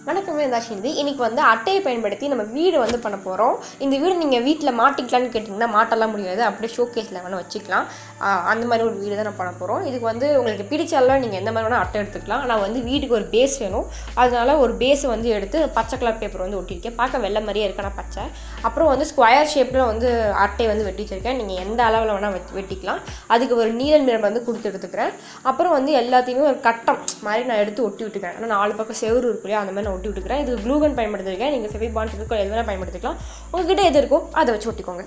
வணக்கமே தாஷிந்தி இன்னைக்கு வந்து அட்டையை பயன்படுத்தி நம்ம வீடு வந்து பண்ண போகிறோம் இந்த வீடு நீங்கள் வீட்டில் மாட்டிக்கலான்னு கேட்டிங்கன்னா மாட்டலாம் முடியாது அப்படியே ஷோகேஸில் வேணால் வச்சுக்கலாம் ஆஹ் அந்த மாதிரி ஒரு வீடு தான் நான் பண்ண போகிறோம் இதுக்கு வந்து உங்களுக்கு பிடிச்சாலும் நீங்கள் எந்த மாதிரி வேணால் அட்டை எடுத்துக்கலாம் ஆனால் வந்து வீட்டுக்கு ஒரு பேஸ் வேணும் அதனால ஒரு பேஸை வந்து எடுத்து பச்சை கலர் பேப்பர் வந்து ஒட்டியிருக்கேன் பார்க்க வெள்ளை மாதிரியே இருக்கணும் பச்சை அப்புறம் வந்து ஸ்கொயர் ஷேப்பில் வந்து அட்டையை வந்து வெட்டி வச்சிருக்கேன் நீங்கள் எந்த அளவில் வேணால் வெட்டி வெட்டிக்கலாம் அதுக்கு ஒரு நீல நிறம் வந்து கொடுத்து எடுத்துக்கிறேன் அப்புறம் வந்து எல்லாத்தையுமே ஒரு கட்டம் மாதிரி நான் எடுத்து ஒட்டி விட்டுக்கிறேன் ஆனால் நாலு பக்கம் செவுரு இருக்கு இல்லையா அந்த மாதிரி நான் ஒட்டி விட்டுக்கிறேன் இதுக்கு க்ளூகன் பயன்படுத்திருக்கேன் நீங்கள் ஃபெவிபான் ஃபெவிகால் எது வேணால் பயன்படுத்திக்கலாம் உங்ககிட்ட எது இருக்கோ அதை வச்சு ஒட்டிக்கோங்க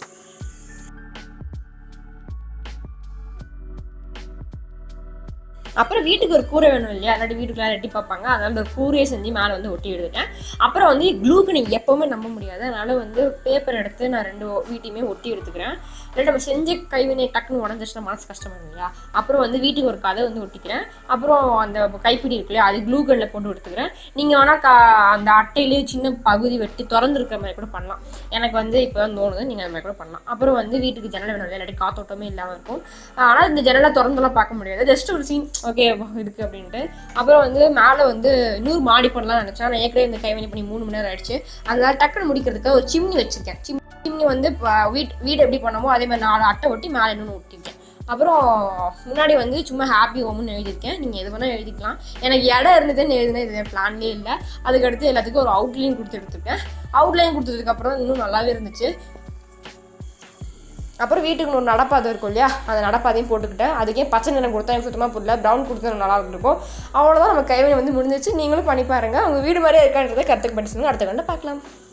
அப்புறம் வீட்டுக்கு ஒரு கூரை வேணும் இல்லையா அல்லாட்டி வீட்டுக்குள்ள ரெட்டி பார்ப்பாங்க அதனால அந்த கூரையை செஞ்சு மேலே வந்து ஒட்டி எடுத்துட்டேன் அப்புறம் வந்து க்ளூக்கு நீங்கள் எப்போவுமே நம்ப முடியாது அதனால வந்து பேப்பர் எடுத்து நான் ரெண்டு வீட்டையுமே ஒட்டி எடுத்துக்கிறேன் இல்லை நம்ம செஞ்ச கைவினை டக்குன்னு உடஞ்சிச்சுன்னா மனசு கஷ்டமா இருக்கும் இல்லையா அப்புறம் வந்து வீட்டுக்கு ஒரு கதை வந்து ஒட்டிக்கிறேன் அப்புறம் அந்த கைப்பிடி இருக்கு இல்லையா அது க்ளூ கன்னில் போட்டு எடுத்துக்கிறேன் நீங்கள் வேணால் கா அந்த அட்டையிலேயே சின்ன பகுதி வெட்டி திறந்துருக்கிற மாதிரி கூட பண்ணலாம் எனக்கு வந்து இப்போ தான் தோணுது நீங்கள் அந்த மாதிரி கூட பண்ணலாம் அப்புறம் வந்து வீட்டுக்கு ஜன்னல் வேணும் இல்லையா இல்லாட்டி காத்தோட்டமே இல்லாமல் இருக்கும் ஆனால் இந்த ஜன்னலை திறந்துலாம் பார்க்க முடியாது ஜஸ்ட் ஒரு சீன் ஓகே இதுக்கு அப்படின்ட்டு அப்புறம் வந்து மேலே வந்து இன்னொரு மாடி பண்ணலாம்னு நினச்சேன் நான் ஏற்கனவே இந்த கைவினை பண்ணி மூணு மணி நேரம் ஆயிடுச்சு அதனால டக்குன்னு முடிக்கிறதுக்கு ஒரு சிம்னி வச்சிருக்கேன் சிம் சிம்னி வந்து ப- வீட் வீடு எப்படி பண்ணமோ அதே மாதிரி நாலு அட்டை ஒட்டி மேலே இன்னொன்று ஒட்டிருக்கேன் அப்புறம் முன்னாடி வந்து சும்மா ஹாப்பி ஹோம்னு எழுதியிருக்கேன் நீங்கள் எது வேணால் எழுதிக்கலாம் எனக்கு இடம் இருந்ததுன்னு எழுதுனேன் இது பிளான்லேயே இல்லை அதுக்கடுத்து எல்லாத்துக்கும் ஒரு அவுட்லைன் கொடுத்து எடுத்துருக்கேன் அவுட்லைன் கொடுத்ததுக்கப்புறம் இன்னும் நல்லாவே இருந்துச்சு அப்புறம் வீட்டுக்கு ஒரு நடப்பாதை இருக்கும் இல்லையா அந்த நடப்பாதையும் போட்டுக்கிட்டேன் அதுக்கே பச்சை நிறம் கொடுத்தா எனக்கு சுத்தமாக புரியல ப்ரௌன் கொடுத்தா நல்லா இருக்கும் அவ்வளோதான் நம்ம கைவினை வந்து முடிஞ்சிச்சு நீங்களும் பண்ணி பாருங்கள் உங்கள் வீடு மாதிரியே இருக்கான்றதை கற்றுக்கு படிச்சுங்க அடுத்த கண்ட பார்க்கலாம்